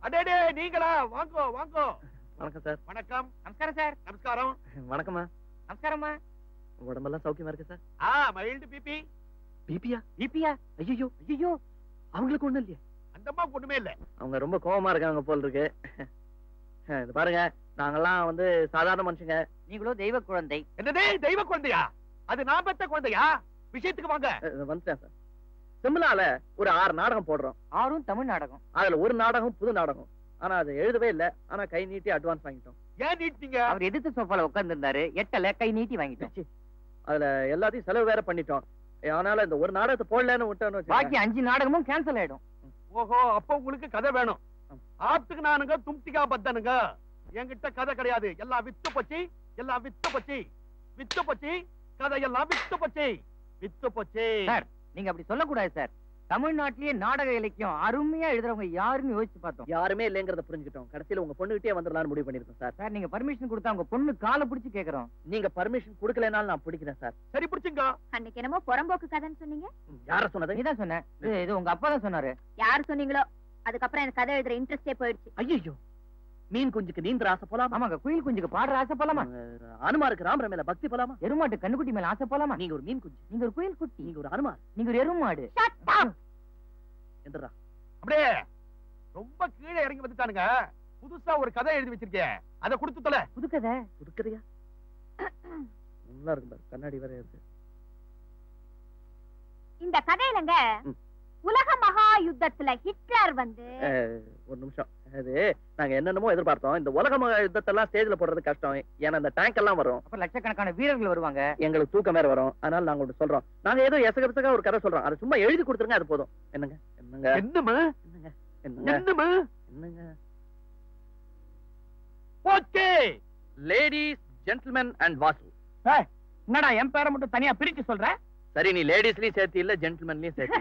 அடேடே நீங்களா வாங்கோ வாங்கோ வணக்கம் சார் வணக்கம் நமஸ்காரம் சார் நமஸ்காரம் வணக்கம்மா நமஸ்காரம்மா உடம்பெல்லாம் சௌக்கியமா இருக்கு சார் ஆ மைல்டு பிபி பிபியா பிபியா ஐயோ ஐயோ அவங்களுக்கு ஒண்ணும் இல்லையே அந்த அம்மா ஒண்ணுமே இல்ல அவங்க ரொம்ப கோவமா இருக்காங்க போல் இருக்கு இது பாருங்க நாங்கெல்லாம் வந்து சாதாரண மனுஷங்க நீங்களோ தெய்வ குழந்தை என்னதே தெய்வ குழந்தையா அது நான் பெத்த குழந்தையா விஷயத்துக்கு வாங்க அஹ் வந்துட்டேன் சார் சிம்லால ஒரு ஆறு நாடகம் போடுறோம் ஆறும் தமிழ் நாடகம் அதுல ஒரு நாடகம் புது நாடகம் ஆனா அது எழுதவே இல்ல ஆனா கை நீட்டி அட்வான்ஸ் வாங்கிட்டோம் ஏன் நீட்டீங்க அவர் எதிர்த்து சோஃபால உட்கார்ந்து இருந்தாரு எட்டல கை நீட்டி வாங்கிட்டோம் ச்சீ, அதுல எல்லாத்தையும் செலவு வேற பண்ணிட்டோம் அதனால இந்த ஒரு நாடகத்தை போடலன்னு விட்டோன்னு பாக்கி வச்சுக்கோங்க. அஞ்சு நாடகமும் கேன்சல் ஆயிடும் ஓஹோ அப்ப உங்களுக்கு கதை வேணும் ஆத்துக்கு நானுங்க தும்திகா பத்தனுங்க என்கிட்ட கதை கிடையாது எல்லாம் வித்து போச்சு எல்லாம் வித்து போச்சு வித்து போச்சு கதை எல்லாம் வித்து போச்சு வித்து போச்சு சார் நீங்க அப்படி சொல்லக்கூடாது சார் தமிழ்நாட்டிலேயே நாடக இலக்கியம் அருமையா எழுதுறவங்க யாருன்னு யோசிச்சு பார்த்தோம் யாருமே இல்லைங்கிறத புரிஞ்சுக்கிட்டோம் கடைசியில உங்க பொண்ணுகிட்டே வந்துடலாம்னு முடிவு பண்ணிருக்கோம் சார் சார் நீங்க பர்மிஷன் கொடுத்தா உங்க பொண்ணு காலை பிடிச்சு கேக்குறோம் நீங்க பர்மிஷன் கொடுக்கலனாலும் நான் பிடிக்கிறேன் சார் சரி பிடிச்சுங்க அன்னைக்கு என்னமோ புறம்போக்கு கதைன்னு சொன்னீங்க யார சொன்னது நீதான் சொன்ன இது- இது உங்க அப்பா தான் சொன்னாரு யார் சொன்னீங்களோ அதுக்கப்புறம் எனக்கு கதை எழுதுற இன்ட்ரெஸ்டே போயிடுச்சு ஐயோ மீன் குஞ்சுக்கு நீந்திர ஆசை போலாமா ஆமாங்க குயில் குஞ்சுக்கு பாடுற ஆசை போலாமா அஹ், அனுமாருக்கு ராமர மேல பக்தி போலாமா எருமாட்டு கண்ணுக்குட்டி மேல ஆசை போலாமா நீங்க ஒரு மீன் குஞ்சு நீங்க ஒரு குயில் குட்டி நீங்க ஒரு அனுமார் நீங்க ஒரு எருமாடு எந்திரா அப்படியே ரொம்ப கீழே இறங்கி வந்துட்டானுங்க புதுசா ஒரு கதை எழுதி வச்சிருக்கேன் அதை கொடுத்து தொலை புதுக்கதை புதுக்கதையா நல்லா இருக்கு பாரு கண்ணாடி வேற இருக்கு இந்த கதையிலங்க ம். உலக மகா யுத்தத்துல ஹிட்லர் வந்து அஹ், ஒரு நிமிஷம் அது நாங்க என்னென்னமோ எதிர்பார்த்தோம் இந்த உலக மகா யுத்தத்தெல்லாம் ஸ்டேஜ்ல போடுறது கஷ்டம் ஏன்னா இந்த டேங்க் எல்லாம் வரும் அப்ப லட்சக்கணக்கான வீரர்கள் வருவாங்க எங்களுக்கு தூக்கம் வேற வரும் அதனால நாங்க ஒண்ணு சொல்றோம் நாங்க ஏதோ எசகபசகா ஒரு கதை சொல்றோம் அதை சும்மா எழுதி கொடுத்துருங்க அது போதும் என்னங்க என்னங்க என்னமா என்னங்க என்னங்க என்னமா என்னங்க okay ladies gentleman and Vasu என்னடா என் பேரை மட்டும் தனியா பிரிச்சு சொல்ற சரி நீ லேடிஸ்லயும் சேர்த்து இல்ல ஜென்டில்மேன்லயும் சேர்த்து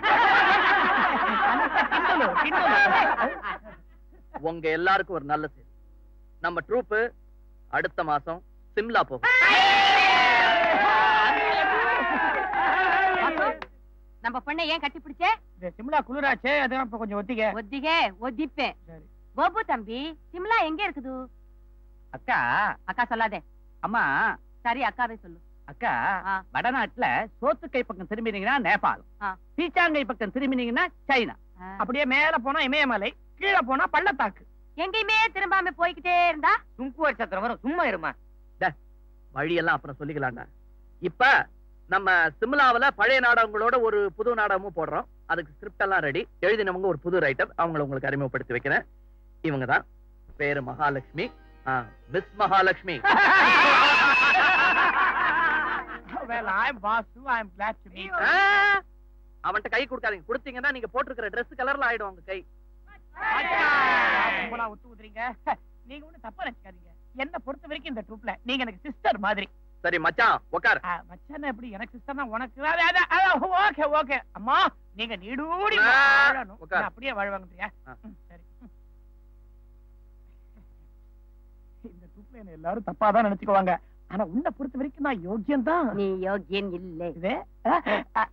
உங்க எல்லாருக்கும் ஒரு நல்ல செய்தி நம்ம ட்ரூப் அடுத்த மாசம் சிம்லா போகும் நம்ம பொண்ணை ஏன் கட்டி பிடிச்சே சிம்லா குளிராச்சே அதான் இப்ப கொஞ்சம் ஒத்திக்க ஒத்திகே ஒத்திப்பே சரி. கோபு தம்பி சிம்லா எங்க இருக்குது அக்கா அக்கா சொல்லாதே அம்மா சரி அக்காவே சொல்லு அக்கா ஆ. வடநாட்டுல சோத்துக்கை பக்கம் திரும்பினீங்கன்னா நேபாளம் ஆ. பீச்சாங்கை பக்கம் திரும்பினீங்கன்னா சைனா ஆ. அப்படியே மேல போனா இமயமலை கீழே போனா பள்ளத்தாக்கு எங்கேயுமே திரும்பாம போய்கிட்டே இருந்தா சுங்குவர் சத்திரம் வரும் சும்மா இருமா வழியெல்லாம் அப்புறம் சொல்லிக்கலாம்டா இப்ப நம்ம சிம்லாவுல பழைய நாடகங்களோட ஒரு புது நாடகமும் போடுறோம் அதுக்கு ஸ்கிரிப்ட் எல்லாம் ரெடி எழுதினவங்க ஒரு புது ரைட்டர் அவங்கள உங்களுக்கு அறிமுகப்படுத்தி வைக்கிறேன் இவங்க தான் பேரு Mahalakshmi miss Mahalakshmi well i'm vasu i'm glad to meet ஆ, அவன்கிட்ட கை கொடுக்காதீங்க கொடுத்தீங்கன்னா நீங்க போட்டிருக்கிற Dress கலர்ல ஆயிடும் உங்க கை கும்பலா ஒத்து ஊதுறீங்க நீங்க ஒண்ணு தப்பா நினைச்சுக்காதீங்க என்ன பொறுத்த வரைக்கும் இந்த ட்ரூப்ல நீங்க எனக்கு சிஸ்டர் மாதிரி சரி மச்சான் உக்கார் ஆ, மச்சான் எப்படி எனக்கு சிஸ்டர்னா உனக்கு ஓகே ஓகே அம்மா நீங்க நீடூடி ஆ, வாழணும் உட்கார். நான் அப்படியே வாழ்வாங்கறியா ஆ. சரி ம். இந்த ட்ரூப்ல என்ன எல்லாரும் தப்பா தான் நினைச்சுக்குவாங்க ஆனா உன்னை பொறுத்த வரைக்கும் நான் யோக்கியம் தான் நீ யோகியன் இல்லை இது ஆ, ஆ,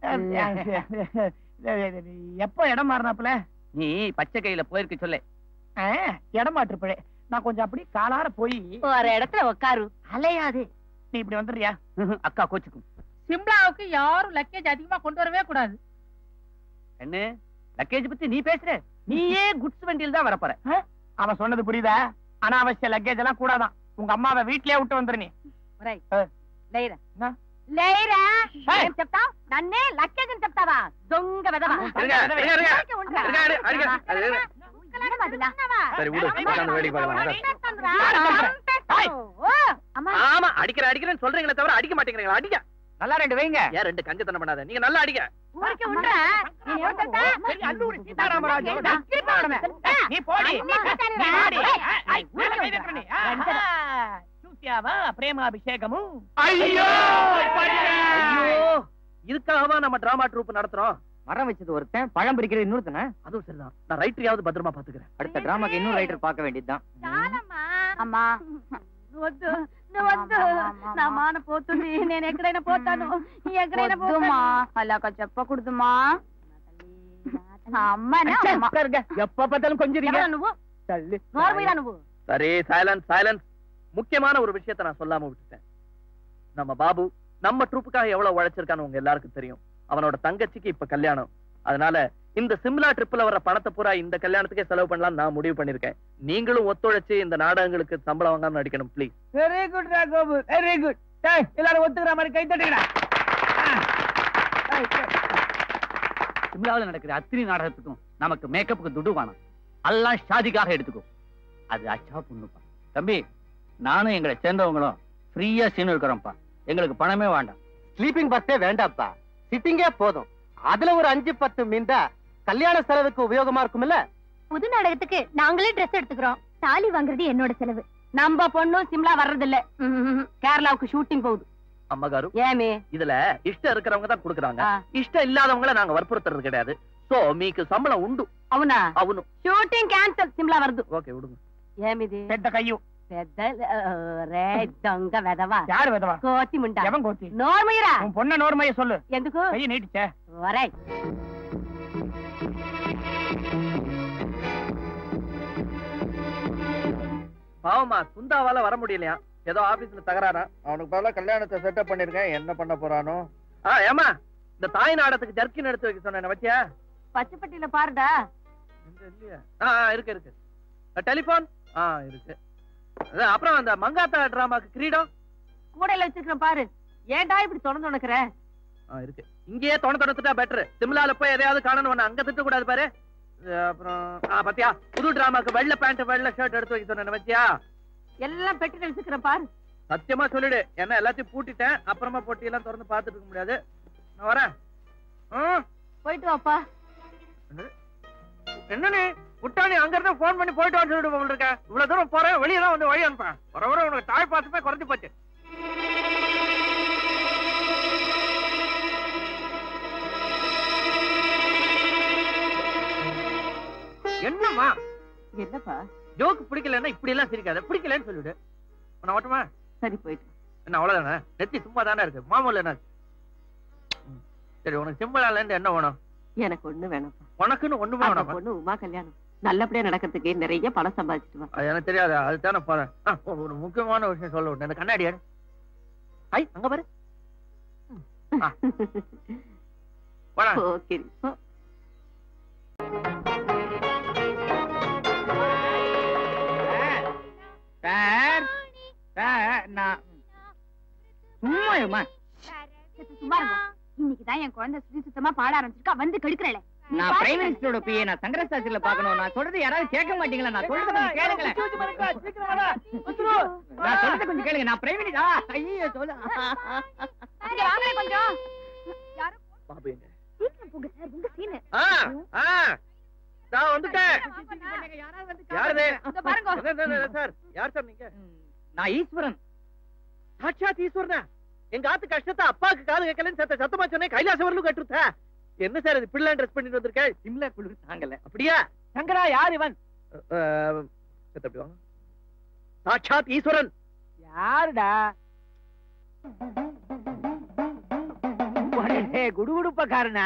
எப்போ இடம் மாறினாப்புல நீ பச்சை கையில போயிருக்கு சொல்லு ஆ, இடம் மாற்றுப்பழே நான் கொஞ்சம் அப்படி காலார போய் ஒரு இடத்துல உட்காரு அலையாது நீ இப்படி வந்துடுறியா அக்கா கோச்சுக்கும் சிம்லாவுக்கு யாரும் லக்கேஜ் அதிகமா கொண்டு வரவே கூடாது என்ன லக்கேஜ் பத்தி நீ பேசுற நீயே குட்ஸ் வண்டியில் தான் வரப்போற அவன் சொன்னது புரியுதா அனாவசிய லக்கேஜ் எல்லாம் கூடாதான் உங்க அம்மாவை வீட்லயே விட்டு வந்துரு நீ లేరా నా? లేరా హే. ఏం చెప్తావు నన్నే లక్కేజ్ అని చెప్తావా దొంగ వెదవా இருங்க, இருங்க, இருங்க. ఊరికే ఉండురా. இருங்க, இருங்க, இருங்க. அது இருங்க. ఉక్కలాగా మదిలా. சரி விடு உட்கார்ந்து வேடிக்கை பார்க்கலாம் வாங்க. చంపేస్తానురా, హే. చంపేస్తాను. ఓ, అమ్మా ஆமா அடிக்கிற அடிக்கிறேன்னு சொல்றீங்களே தவிர அடிக்க மாட்டேங்கிறீங்களா அடிக்க நல்லா ரெண்டு வைங்க ஏன் ரெண்டு கஞ்சத்தனம் பண்ணாத நீங்க நல்லா அடிக்க ఊరికే ఉండురా. నేను ఏం తెలుసా? சரி, அல்லூரி சீதாராமராஜு ఏంటా? சீதாராம. తెలుసా? நீ போடி అన్నీ చూశాను நீ రా. போடி. ఏయ్, ஐ, ఏయ్, மேல ఊరికే கை ఉండురా. தட்டுற நீ. ரெண்டு. ஆஹா. சூசியாவா பிரேமாபிஷேகமும் ஐயோ ஐயோ இதுக்காகவா நம்ம டிராமா ட்ரூப் நடத்துறோம் மரம் வச்சது ஒருத்தன் பழம் பறிக்கிறது இன்னொருத்தன அதுவும் சரிதான் நான் ரைட்டரையாவது பத்திரமா பாத்துக்கிறேன் அடுத்த டிராமாக்கு இன்னொரு ரைட்டர் பார்க்க வேண்டியதுதான் చాలమ్మా అమ్మా వద్దు నువ్వు వద్దు నా మాన పోతుంది నేను ఎక్కడైనా పోతాను ఎక్కడైనా పోతాను అలాగా చెప్పకూడదుమా అమ్మనే అమ్మ எப்ப பார்த்தாலும் கொஞ்சம் ఎవరా నువ్వు தள்ளு నోరు మీరా నువ్వు சரி சைலன்ஸ் சைலன்ஸ் முக்கியமான ஒரு விஷயத்த நான் சொல்லாம விட்டுட்டேன் நம்ம பாபு நம்ம ட்ரூப்புக்காக எவ்வளவு உழைச்சிருக்கான்னு உங்க எல்லாருக்கும் தெரியும் அவனோட தங்கச்சிக்கு இப்ப கல்யாணம் அதனால இந்த சிம்லா ட்ரிப்ல வர பணத்தை பூரா இந்த கல்யாணத்துக்கே செலவு பண்ணலாம் நான் முடிவு பண்ணிருக்கேன் நீங்களும் ஒத்துழைச்சு இந்த நாடகங்களுக்கு சம்பளம் வாங்காம நடிக்கணும் ப்ளீஸ் வெரி குட் ரா கோபு வெரி குட் டேய் எல்லாரும் ஒத்துக்கிற மாதிரி கை தட்டுங்கடா சிம்லாவில் நடக்கிற அத்திரி நாடகத்துக்கும் நமக்கு மேக்கப்புக்கு துட்டு வேணும் எல்லாம் ஷாதிக்காக எடுத்துக்கோ அது அச்சா பொண்ணுப்பா தம்பி நானும் எங்களை சேர்ந்தவங்களும் ஃப்ரீயா சீன் இருக்கிறோம்ப்பா எங்களுக்கு பணமே வேண்டாம் ஸ்லீப்பிங் பஸ்ஸே வேண்டாம்ப்பா சிட்டிங்கே போதும் அதுல ஒரு அஞ்சு பத்து மீந்தா கல்யாண செலவுக்கு உபயோகமா இருக்கும்ல புது நாடகத்துக்கு நாங்களே ட்ரெஸ் எடுத்துக்கிறோம் தாலி வாங்குறது என்னோட செலவு நம்ம பொண்ணும் சிம்லா வர்றது இல்ல கேரளாவுக்கு ஷூட்டிங் போகுது அம்மகாரு ஏமே இதுல இஷ்டம் இருக்கிறவங்க தான் கொடுக்குறாங்க ஆ. இஷ்டம் இல்லாதவங்கள நாங்க வற்புறுத்துறது கிடையாது சோ மீக்கு சம்பளம் உண்டு అవునా அவனும் షూటింగ్ క్యాన్సల్ సిమ్లా వరదు ஓகே விடுங்க ఏమిది பெட்ட கையும் పెద్ద రే దొంగ వెదవా யார் விதவா కోతి ముండా எவன் கோத்தி నోర్మయ్యరా உன் பொண்ண நோர்மைய சொல்லு ఎందుకు கையை நீட்டிச்சே ఒరేయ్ பாவமா குந்தாவால வர முடியலையா ஏதோ ஆபீஸ்ல தகராறா அவனுக்கு பதிலா கல்யாணத்தை செட்டப் பண்ணிருக்கேன் என்ன பண்ண போறானோ ஆ ஏமா இந்த தாய் நாடத்துக்கு ஜர்க்கின் எடுத்து வைக்க சொன்னேன் வச்சியா பச்சைப்பட்டியில பாருடா எங்க இல்லையா ஆ ஆ, இருக்கு இருக்கு டெலிபோன் ஆ இருக்கு அது, அப்புறம் அந்த மங்காத்தா டிராமாக்கு கிரீடம் கூடையில வச்சிருக்கிறேன் பாரு ஏன்டா இப்படி தொடர்ந்து உனக்குற ஆ இருக்கு இங்கேயே தொண தொணத்துட்டா பெட்டர் சிம்லால போய் எதையாவது காணணும் அங்க திட்ட கூடாது பாரு இது, அப்புறம் ஆ பாத்தியா புது டிராமாக்கு வெள்ளை பேண்ட் வெள்ளை ஷர்ட் எடுத்து வைக்க சொன்னேன் வச்சியா எல்லாம் பெட்டியில வச்சிருக்கிறேன் பாரு சத்தியமா சொல்லிடு ஏன்னா எல்லாத்தையும் பூட்டிட்டேன் அப்புறமா பொட்டி எல்லாம் திறந்து பார்த்துட்டு இருக்க முடியாது நான் வரேன் ம், போயிட்டு வாப்பா என்ன நீ விட்டானி அங்க இருந்து போன் பண்ணி போயிட்டு வந்து சொல்லிட்டு போல இருக்க இவ்வளவு தூரம் போறேன் வெளியே தான் வந்து வழி அனுப்பேன் வர வர உனக்கு தாய் பாசமே குறைஞ்சு போச்சு என்னம்மா என்னப்பா ஜோக்கு பிடிக்கலன்னா இப்படி எல்லாம் சிரிக்காத பிடிக்கலன்னு சொல்லிடு நான் ஓட்டுமா சரி போயிட்டு என்ன அவ்வளவுதானே நெத்தி சும்மா தானே இருக்கு மாமூல் என்ன ம். சரி உனக்கு சிம்பிளால இருந்து என்ன வேணும் எனக்கு ஒண்ணு வேணாம்ப்பா உனக்குன்னு ஒண்ணுமே அந்த வேணாம் பொண்ணு உமா கல்யாணம் நல்லபடியா நடக்கிறதுக்கு நிறைய பணம் சம்பாதிச்சிட்டு வா அது எனக்கு தெரியாது அதுதானே போறேன் ஆ, ஒரு- ஒரு முக்கியமான விஷயம் சொல்ல விட்டேன் இந்த கண்ணாடி எடு. ஐ அங்க பாரு ஆ. போடா. ஓகே போ. சார் சார் நான் சும்மா இருமா சும்மா இருங்க இன்னைக்கு தான் என் குழந்தை சுத்தி சுத்தமா பாட ஆரம்பிச்சிருக்கா வந்து கெடுக்கிறல நான் பிரைம் மினிஸ்டரோட பிஏ நான் சங்கரசாஸ்திரியில பார்க்கணும் நான் சொல்றது யாராவது கேட்க மாட்டீங்களா நான் சொல்றது கொஞ்சம் கேளுங்களேன் நான் சொல்றது கொஞ்சம் கேளுங்க நான் பிரைம் மினிஸ்டர் ஐயோ சொல்ல கொஞ்சம் பாபு எங்க சீக்கிரம் போங்க சார் உங்க சீனு ஆ ஆ நான் வந்துட்டேன் யாருது பாருங்க அதான், அதான், அதான், சார் யார் சார் நீங்க நான் ஈஸ்வரன் சாட்சாத் ஈஸ்வரனா எங்க ஆத்து கஷ்டத்தை அப்பாக்கு காது கேட்கலன்னு சத்த சத்தமா சொன்னேன் கைலாசவரலும் கட்டுத்தா என்ன சார் இது பிள்ளை ட்ரெஸ் பண்ணிட்டு வந்திருக்கேன் சிம்லா குளிர் தாங்கல அப்படியா சங்கரா யார் இவன் அஹ், சத்த அப்படி வாங்க சாட்சாத் ஈஸ்வரன் யாருடா உடனே குடுகுடுப்பக்காரனா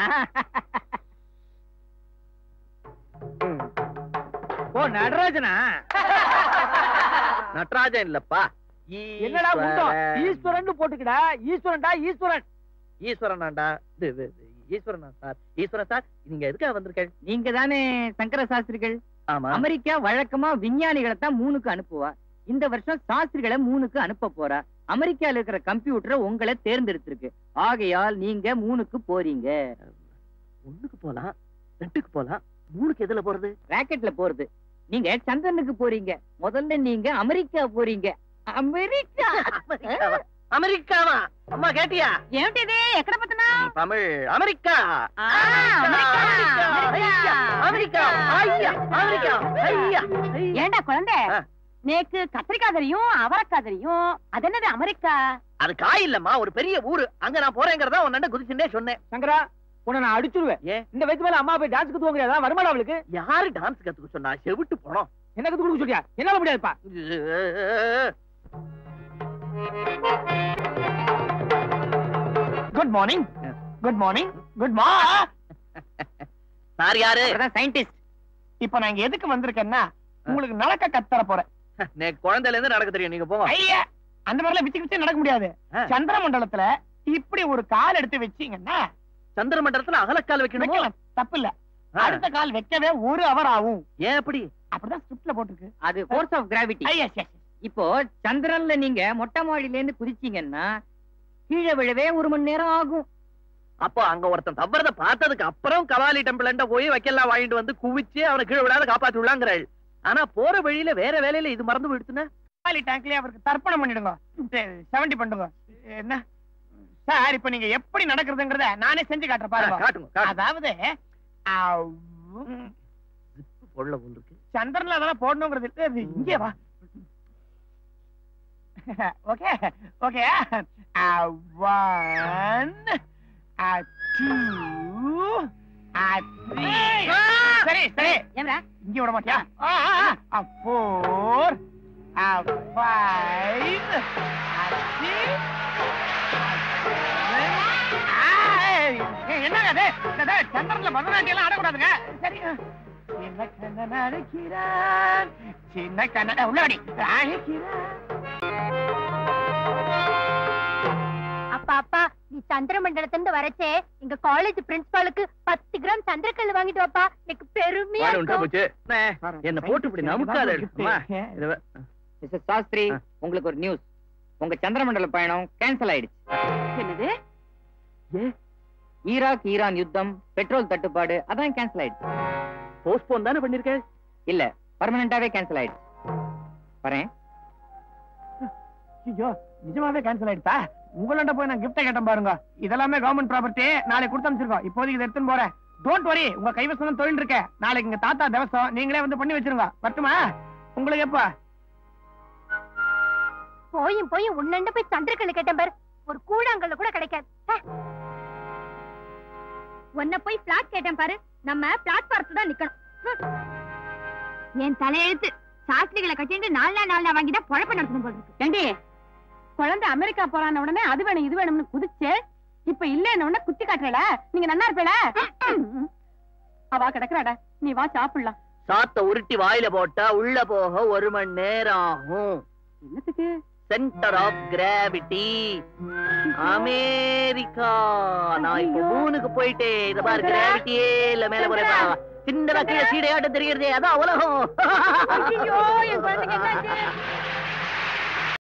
ஓ நடராஜனா நடராஜன் இல்லப்பா என்னடா குண்டம் ஈஸ்வரன். ஈஸ்வரன் போட்டுக்கடா ஈஸ்வரன்டா ஈஸ்வரன் ஈஸ்வரனாண்டா இது, இது, இது, ஈஸ்வரனா சார் ஈஸ்வரன் சார் நீங்க எதுக்காக வந்திருக்கேன் நீங்க தானே சங்கர சாஸ்திரிகள் ஆமா அமெரிக்கா வழக்கமா விஞ்ஞானிகளை தான் மூணுக்கு அனுப்புவா இந்த வருஷம் சாஸ்திரிகளை மூணுக்கு அனுப்ப போறா அமெரிக்கால இருக்கிற கம்ப்யூட்டர் உங்களை தேர்ந்தெடுத்திருக்கு ஆகையால் நீங்க மூணுக்கு போறீங்க ஒண்ணுக்கு போலாம் ரெண்டுக்கு போலாம் மூணுக்கு எதுல போறது ராக்கெட்ல போறது நீங்க சந்திரனுக்கு போறீங்க முதல்ல நீங்க அமெரிக்கா போறீங்க அமெரிக்கா அமெரிக்காவா? அமெரிக்காவா அம்மா கேட்டியா ఏమిటిది ఎక్కడ పోతున్నా தமிழ் அமெரிக்கா ఆ, అమెరికా, అమెరికా. அமெரிக்கா ஐயா அமெரிக்கா ஐயா ஏண்டா குழந்தை ஆ. நேக்கு கத்திரிக்காய் தெரியும் அவரைக்காய் தெரியும் அது என்னது அமெரிக்கா அது காய் இல்லம்மா ஒரு பெரிய ஊரு அங்க நான் போறேங்கிறதா உன்ன குதிச்சுட்டே சொன்னேன் சங்கரா உன்னை நான் அடிச்சிருவேன் ஏன்? இந்த வயசு மேல அம்மா போய் டான்ஸ் கத்துவாங்க வருமானம் அவளுக்கு யாரு டான்ஸ் கத்துக்க சொன்னா செவிட்டு போனோம் என்ன கத்து கொடுக்க சொல்லியா என்னால முடியாதுப்பா good morning good morning good மா சார் யாரு சயின்டிஸ்ட் இப்ப நான் இங்க எதுக்கு வந்திருக்கேன்னா உங்களுக்கு நடக்க கத்தர போறேன் எனக்கு குழந்தையில இருந்து நடக்க தெரியும் நீங்க போங்க ஐயா அந்த மாதிரிலாம் விச்சு விச்சு நடக்க முடியாது ஆ. சந்திர மண்டலத்துல இப்படி ஒரு கால் எடுத்து வச்சீங்கன்னா சந்திர மண்டலத்துல அகலக்கால் வைக்கணுமோ வைக்கலாம் தப்பு இல்ல ஆ. அடுத்த கால் வைக்கவே ஒரு அவர் ஆகும் ஏன் அப்படி அப்படிதான் ஸ்கிரிப்ட்ல போட்டிருக்கு அது ஃபோர்ஸ் ஆஃப் கிராவிட்டி ஐயா yes, yes. இப்போ சந்திரன்ல நீங்க மொட்டை மாடியில இருந்து குதிச்சீங்கன்னா கீழே விழவே ஒரு மணி நேரம் ஆகும் அப்போ அங்க ஒருத்தன் தவறத பார்த்ததுக்கு அப்புறம் கவாலி டெம்பிள் போய் வைக்கலாம் வாங்கிட்டு வந்து குவிச்சு அவனை கீழே விடாத காப்பாத்தி விடலாங்கிறாள் ஆனா போற வழியில வேற வேலையில இது மறந்து போயிடுச்சுன்னா காலி டேங்க்லயே அவருக்கு தர்ப்பணம் பண்ணிடுங்க செவன்டி பண்ணுங்க என்ன சார் இப்ப நீங்க எப்படி நடக்கிறதுங்கறத நானே செஞ்சு காட்டுறேன் பாருங்க காட்டுங்க காட்டுங்க அதாவது ஆவ், பொருள ஒன்று இருக்கு சந்திரன்ல அதெல்லாம் போடணுங்கிறது இல்ல. இது இங்கே வா okay okay one two three சரி சரி ஏன்டா இங்க விட மாட்டியா ஃபோர் ஃபைவ் என்னங்க அது இந்த சந்திரன்ல பரதநாட்டியம் எல்லாம் ஆடக்கூடாதுங்க சரி சின்ன கண்ணன் அழைக்கிறான் சின்ன கண்ணன் உள்ளாடி அழைக்கிறான் அப்பா அப்பா நீ சந்திர மண்டலத்திலிருந்து வரச்சே எங்க காலேஜ் பிரின்சிபாலுக்கு பத்து கிராம் சந்திரக்கல் வாங்கிட்டு வாப்பா எனக்கு பெருமையா வாடு உண்டா இருக்கும். போச்சு அண்ணே, என்ன போட்டு இப்படி நமுக்காத அம்மா, இத வே- மிஸ்டர் சாஸ்திரி உங்களுக்கு ஒரு நியூஸ் உங்க சந்திரமண்டல பயணம் கேன்சல் ஆயிடுச்சு என்னது ஈராக் ஈரான் யுத்தம் பெட்ரோல் தட்டுப்பாடு அதான் கேன்சல் ஆயிடுச்சு போஸ்ட்போன் தானே பண்ணிருக்க இல்ல பர்மனண்டாவே கேன்சல் ஆயிடுச்சு வரேன் ஐயோ நிஜமாவே கேன்சல் ஆயிடுச்சா உங்கள்ட்ட போய் நான் கிஃப்ட் கேட்டேன் பாருங்க இதெல்லாமே கவர்மெண்ட் ப்ராப்பர்ட்டி நாளைக்கு கொடுத்து அமைச்சிருக்கோம் இப்போதைக்கு இதை எடுத்துன்னு போறேன் டோன்ட் வரி உங்க கைவசம் தொழில் இருக்க நாளைக்கு எங்க தாத்தா திவசம் நீங்களே வந்து பண்ணி வச்சிருங்க வரட்டுமா உங்களுக்கு எப்ப போயும் போயும் உன்னண்ட போய் சந்திரக்கல் கேட்டேன் பாரு ஒரு கூழாங்கல்ல கூட கிடைக்காது ஹே. உன்னை போய் பிளாட் கேட்டேன் பாரு நம்ம பிளாட்பாரத்துல தான் நிக்கணும் ஹம். என் தலையெழுத்து சாஸ்திரிகளை கட்டிட்டு நாலு நாள் நாலு நாள் வாங்கிதான் பொழப்ப நடத்தணும் போல இருக்கு ஏண்டி குழந்தை அமெரிக்கா போறான உடனே அது வேணும் இது வேணும்னு குதிச்சு இப்ப இல்லன்னு உடனே குத்தி காட்டுறல நீங்க நன்னா இருப்பேல அவ கிடக்குறாடா நீ வா சாப்பிடலாம் சாத்த உருட்டி வாயில போட்டா உள்ள போக ஒரு மணி நேரம் ஆகும் என்னத்துக்கு சென்டர் ஆஃப் கிராவிட்டி அமெரிக்கா நான் இப்ப மூணுக்கு போயிட்டேன் இத பாரு கிராவிட்டியே இல்ல மேல போறேன் சின்னதா கீழே சீடையாட்டம் தெரியுறதே அதான் உலகம் ஐயோ என் குழந்தைக்கு என்னாச்சு